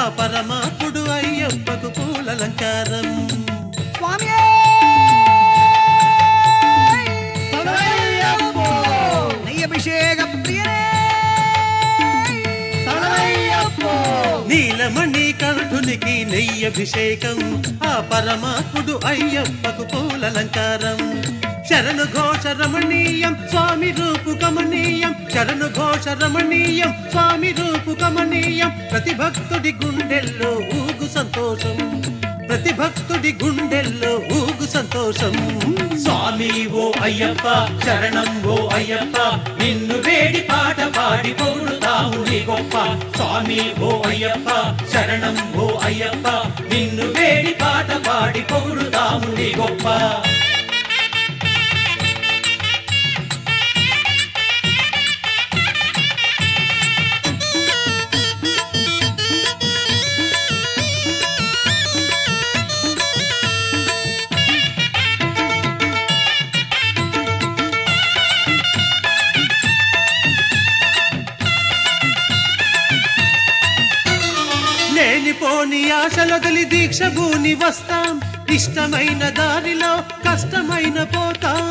ఆ పరమాత్ముడు అయ్యప్పకు పూలలంకారం స్వామి శరణయ్యప్పో! నెయ్యభిషేక ప్రియనే శరణయ్యప్పో! నీలమణి కంఠునికి నెయ్యభిషేకం ఆ పరమాత్ముడు అయ్యప్పకు పూలలంకారం శరణు ఘోష రమణీయం స్వామి రూపు కమనీయం శరణు ఘోష రమణీయం స్వామి రూపు కమనీయం ప్రతి భక్తుడి గుండెల్లో ఊగు సంతోషం ప్రతి భక్తుడి గుండెల్లో ఊగు సంతోషం స్వామి ఓ అయ్యప్ప చరణం ఓ అయ్యప్ప నిన్ను వేడి పాట పాడి పొగుడుతాము నీ గొప్ప స్వామి ఓ అయ్యప్ప శరణం ఓ అయ్యప్ప నిన్ను వేడి పాట పాడి పొగుడుతాము నీ గొప్ప లేనిపోని ఆశలొదిలి దీక్ష భూని వస్తాం ఇష్టమైన దారిలో కష్టమైన పోతాం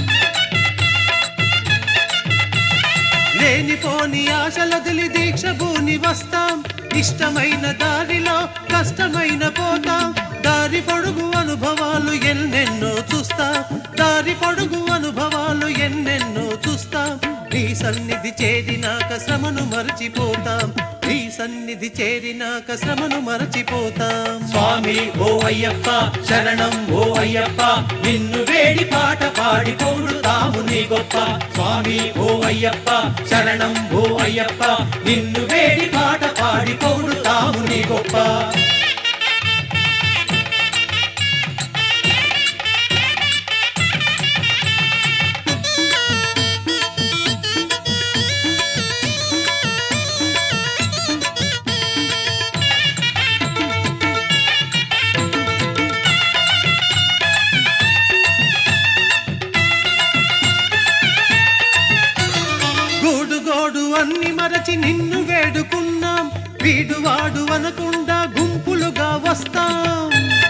లేనిపోని ఆశలొదిలి దీక్ష భూని వస్తాం ఇష్టమైన దారిలో కష్టమైన పోతాం దారి పొడుగు అనుభవాలు ఎన్నెన్నో చూస్తాం దారి పొడుగు అనుభవాలు ఎన్నెన్నో చూస్తాం నీ సన్నిధి చేరినాక శ్రమను మరచిపోతాం నీ సన్నిధి చేరినాక శ్రమను మరచిపోతాం స్వామి ఓ అయ్యప్ప శరణం ఓ అయ్యప్ప నిన్ను వేడి పాట పాడి పొగుడుతాము నీ గొప్ప స్వామి ఓ అయ్యప్ప శరణం ఓ అయ్యప్ప నిన్ను వేడి పాట పాడి పొగుడుతాము నీ గొప్ప గూడు గోడు అన్ని మరచి నిన్ను వేడుకున్నాం వీడు వాడు అనకుండా గుంపులుగా వస్తాం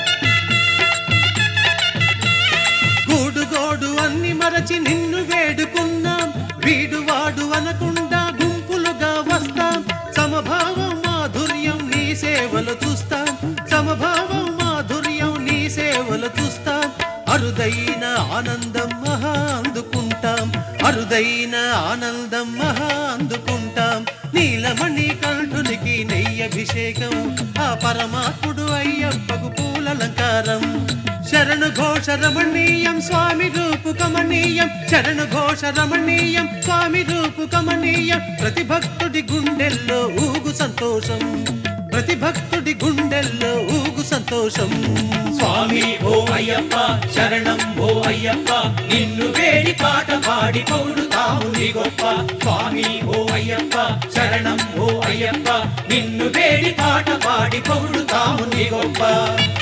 గూడు గోడు అన్ని మరచి నిన్ను వేడుకున్నాం వీడు వాడు అనకుండా గుంపులుగా వస్తాం సమభావం మాధుర్యం నీ సేవలు చూస్తాం సమభావం మాధుర్యం నీ సేవలు చూస్తాం అరుదైన ఆనందం మహా అందుకుంటాం అరుదైన ఆనందం మహా అందుకుంటాం నీలమణి కంఠునికి నెయ్యభిషేకం ఆ పరమాత్ముడు అయ్యప్పకు పూలలంకారం శరణు ఘోష రమణీయం స్వామి రూపు కమనీయం శరణు ఘోష రమణీయం స్వామి రూపు కమనీయం ప్రతి భక్తుడి గుండెల్లో ఊగు సంతోషం ప్రతి భక్తుడి గుండెల్లో ఊగు సంతోషం స్వామి ఓ అయ్యప్ప శరణం ఓ అయ్యప్ప నిన్ను వేడి పాట పాడి పొగుడుతాము నీ గొప్ప స్వామి ఓ అయ్యప్ప శరణం ఓ అయ్యప్ప నిన్ను వేడి పాట పాడి పొగుడుతాము నీ గొప్ప